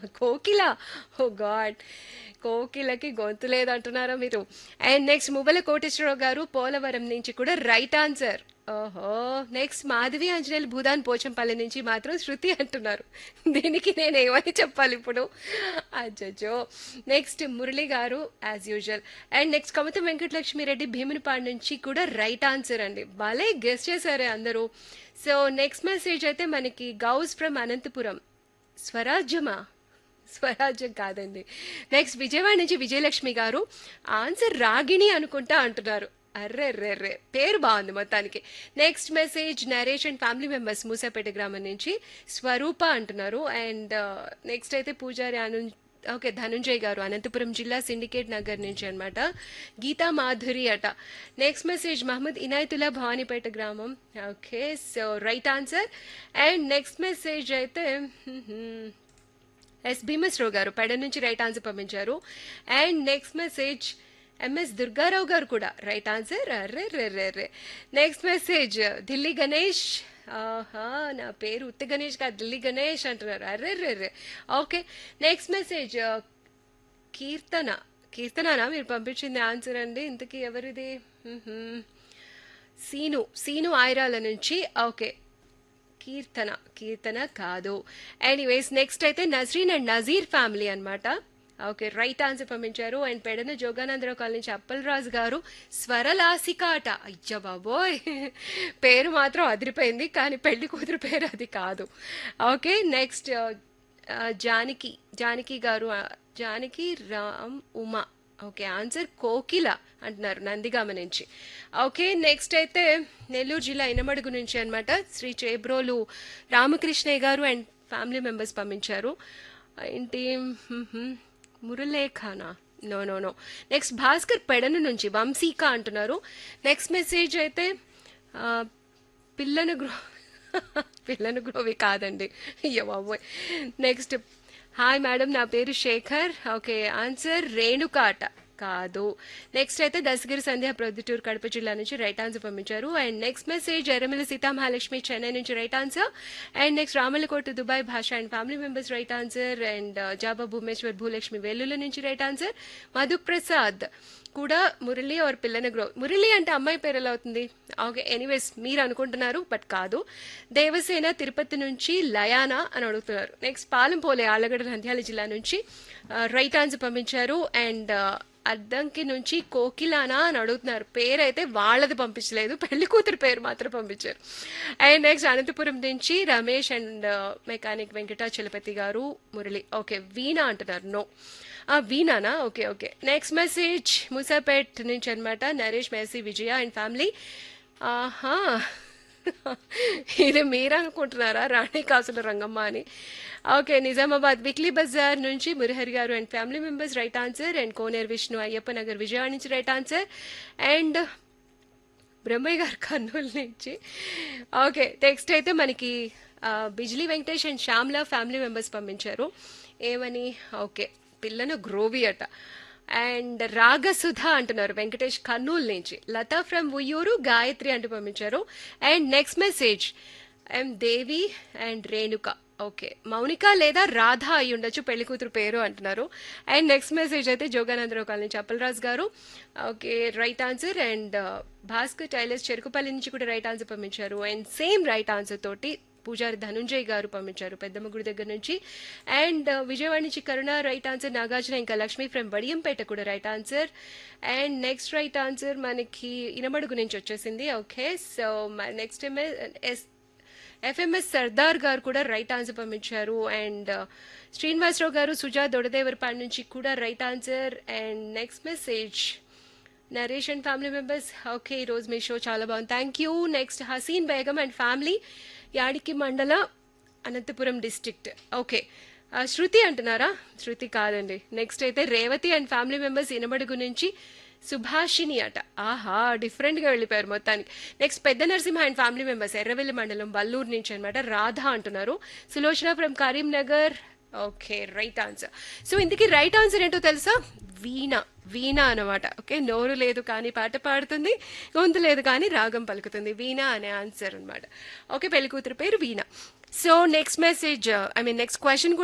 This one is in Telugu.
కోకిల ఓ గాడ్ కోకిలకి గొంతు లేదంటున్నారా మీరు అండ్ నెక్స్ట్ మువ్వల కోటేశ్వరరావు గారు పోలవరం నుంచి కూడా రైట్ ఆన్సర్ ఓహో నెక్స్ట్ మాధవి ఆంజనేయులు భూదాన్ పోచంపల్లి నుంచి మాత్రం శృతి అంటున్నారు దీనికి నేను ఏమని చెప్పాలి ఇప్పుడు అజ్జో నెక్స్ట్ మురళి గారు as usual and next Kamatha Venkatalakshmireddy Bheemunipadu నుంచి కూడా రైట్ ఆన్సర్ అండి భలే గెస్ట్ చేశారే అందరూ సో నెక్స్ట్ మెసేజ్ అయితే మనకి గౌస్ ఫ్రమ్ అనంతపురం స్వరాజ్యమా స్వరాజ్యం కాదండి నెక్స్ట్ విజయవాడ నుంచి విజయలక్ష్మి గారు ఆన్సర్ రాగిణి అనుకుంటా అంటున్నారు అర్రే రే పేరు బాగుంది మొత్తానికి next message Naresh and family members Musapeta గ్రామం నుంచి స్వరూప అంటున్నారు అండ్ నెక్స్ట్ అయితే పూజారి అను ఓకే ధనుంజయ్ గారు అనంతపురం జిల్లా సిండికేట్ నగర్ నుంచి అనమాట గీతా మాధురి అట నెక్స్ట్ మెసేజ్ మహమ్మద్ ఇనాయతుల్లా భవానీపేట గ్రామం okay so right answer and next message అయితే ఎస్ భీమస్రావు గారు పెడ నుంచి రైట్ ఆన్సర్ పంపించారు and next message MS Durgarao గారు కూడా రైట్ ఆన్సర్ అర్రే రే రే రే నెక్స్ట్ మెసేజ్ ఢిల్లీ గణేష్ ఆహా నా పేరు ఉత్త గణేష్ కాదు ఢిల్లీ గణేష్ అంటున్నారు అర్రే రే రే ఓకే నెక్స్ట్ మెసేజ్ కీర్తన కీర్తననా మీరు పంపించింది ఆన్సర్ అండి ఇంతకీ ఎవరిది మ్మ్హ్మ్. సీను సీను ఆయిరాల నుంచి ఓకే కీర్తన కీర్తన కాదు ఎనీవేస్ నెక్స్ట్ అయితే నజరీన్ అండ్ నజీర్ ఫ్యామిలీ అన్నమాట ఓకే రైట్ ఆన్సర్ పంపించారు అండ్ పెడన జోగానందరావు కాలనీ నుంచి అప్పలరాజు గారు స్వరలాసిక అట అయ్య బాబోయ్ పేరు మాత్రం అదిరిపోయింది కానీ పెళ్లి కూతురు పేరు అది కాదు ఓకే నెక్స్ట్ జానకి జానకి గారు ఆ, జానకి రామ్ ఉమా ఓకే ఆన్సర్ కోకిల అంటున్నారు నందిగామ నుంచి ఓకే నెక్స్ట్ అయితే నెల్లూరు జిల్లా ఇనమడుగు నుంచి అన్నమాట శ్రీ చేబ్రోలు రామకృష్ణయ్య గారు అండ్ ఫ్యామిలీ మెంబర్స్ పంపించారు ఏంటి మ్మ్హ్మ్. మురళేఖానా no no no next Bhaskar Pedana నుంచి వంశీక అంటున్నారు నెక్స్ట్ మెసేజ్ అయితే ఆ, పిల్లను గ్రో పిల్లను గ్రోవి కాదండి అయ్యో బాబోయ్ నెక్స్ట్ హాయ్ మేడం నా పేరు శేఖర్ ఓకే ఆన్సర్ రేణుక అట కాదు నెక్స్ట్ అయితే దశగిరి సంధ్య ప్రొద్దుటూరు కడప జిల్లా నుంచి రైట్ ఆన్సర్ పంపించారు and next message Erramilli Seethamahalakshmi Chennai నుంచి right answer and next Ramalakota Dubai Bhasha and family members right answer and జాబా భూమేశ్వర్ భూలక్ష్మి వెల్లుల నుంచి రైట్ ఆన్సర్ మధు ప్రసాద్ కూడా మురళి ఆర్ పిల్లన గ్రో మురళి అంటే అమ్మాయి పేరు ఎలా అవుతుంది ఓకే ఎనీవేస్ మీరు అనుకుంటున్నారు బట్ కాదు దేవసేన తిరుపతి నుంచి లయానా అని అడుగుతున్నారు నెక్స్ట్ పాలంపోలే ఆలగడ్డ నంద్యాల జిల్లా నుంచి రైట్ ఆన్సర్ పంపించారు అండ్ అద్దంకి నుంచి కోకిలానా అని అడుగుతున్నారు పేరు అయితే వాళ్ళది పంపించలేదు పెళ్లి కూతురు పేరు మాత్రం పంపించారు అండ్ నెక్స్ట్ అనంతపురం నుంచి రమేష్ అండ్ మెకానిక్ వెంకటాచలపతి గారు మురళి ఓకే వీణా అంటున్నారు నో ఆ వీణానా okay okay next message Musapet నుంచి అనమాట నరేష్ మేసీ విజయ అండ్ ఫ్యామిలీ ఆహా ఇది మీరు అనుకుంటున్నారా రాణి కాసుల రంగమ్మ అని ఓకే నిజామాబాద్ వీక్లీ బజార్ నుంచి మురహరి గారు and family members right answer and Koneru Vishnu Ayyappa Nagar Vijayawada నుంచి రైట్ ఆన్సర్ అండ్ బ్రహ్మయ్య గారు కర్నూలు నుంచి ఓకే నెక్స్ట్ అయితే మనకి ఆ, Bijli Venkatesh and Shyamala family members పంపించారు ఏమని ఓకే పిల్లను గ్రోవి అట అండ్ రాగసుధ అంటున్నారు వెంకటేష్ కర్నూలు నుంచి లతా ఫ్రమ్ ఉయ్యూరు గాయత్రి అంటూ పంపించారు and next message M Devi and Renuka okay Mounika లేదా రాధ అయి ఉండొచ్చు పెళ్లి కూతురు పేరు అంటున్నారు అండ్ నెక్స్ట్ మెసేజ్ అయితే జోగానందరావు కాలనీ చప్పలరాజు గారు okay right answer and Bhaskar tailors Cherukupalli నుంచి కూడా రైట్ ఆన్సర్ పంపించారు అండ్ సేమ్ రైట్ ఆన్సర్ తోటి పూజారి ధనుంజయ్ గారు పంపించారు పెద్దమ్మ గుడి దగ్గర నుంచి అండ్ విజయవాడ నుంచి కరుణ రైట్ ఆన్సర్ నాగార్జున ఇంకా లక్ష్మి ఫ్రమ్ బడియంపేట కూడా right answer and next right answer మనకి ఇనమడుగు నుంచి వచ్చేసింది okay so next S FMS Sardar గారు కూడా రైట్ ఆన్సర్ పంపించారు అండ్ శ్రీనివాసరావు గారు సుజా దొడదేవరపాడు నుంచి కూడా right answer and next message Naresh and family members okay ఈరోజు మీ షో చాలా బాగుంది thank you next Haseen Begum and family Yadiki మండల అనంతపురం డిస్ట్రిక్ట్ ఓకే ఆ, శృతి అంటున్నారా శృతి కాదండి నెక్స్ట్ అయితే Revathi and family members Inabadugu నుంచి సుభాషిని అట ఆహా డిఫరెంట్గా వెళ్ళిపోయారు మొత్తానికి నెక్స్ట్ పెద్ద Narasimha and family members Erravelli మండలం వల్లూరు నుంచి అనమాట రాధ అంటున్నారు Sulochana from Karimnagar okay right answer so ఇందుకే రైట్ ఆన్సర్ ఏంటో తెలుసా వీణ వీణ అనమాట ఓకే నోరు లేదు కానీ పాట పాడుతుంది గొంతు లేదు కానీ రాగం పలుకుతుంది వీణ అనే ఆన్సర్ అనమాట ఓకే పెళ్లి కూతురు పేరు Veena so next message I mean next question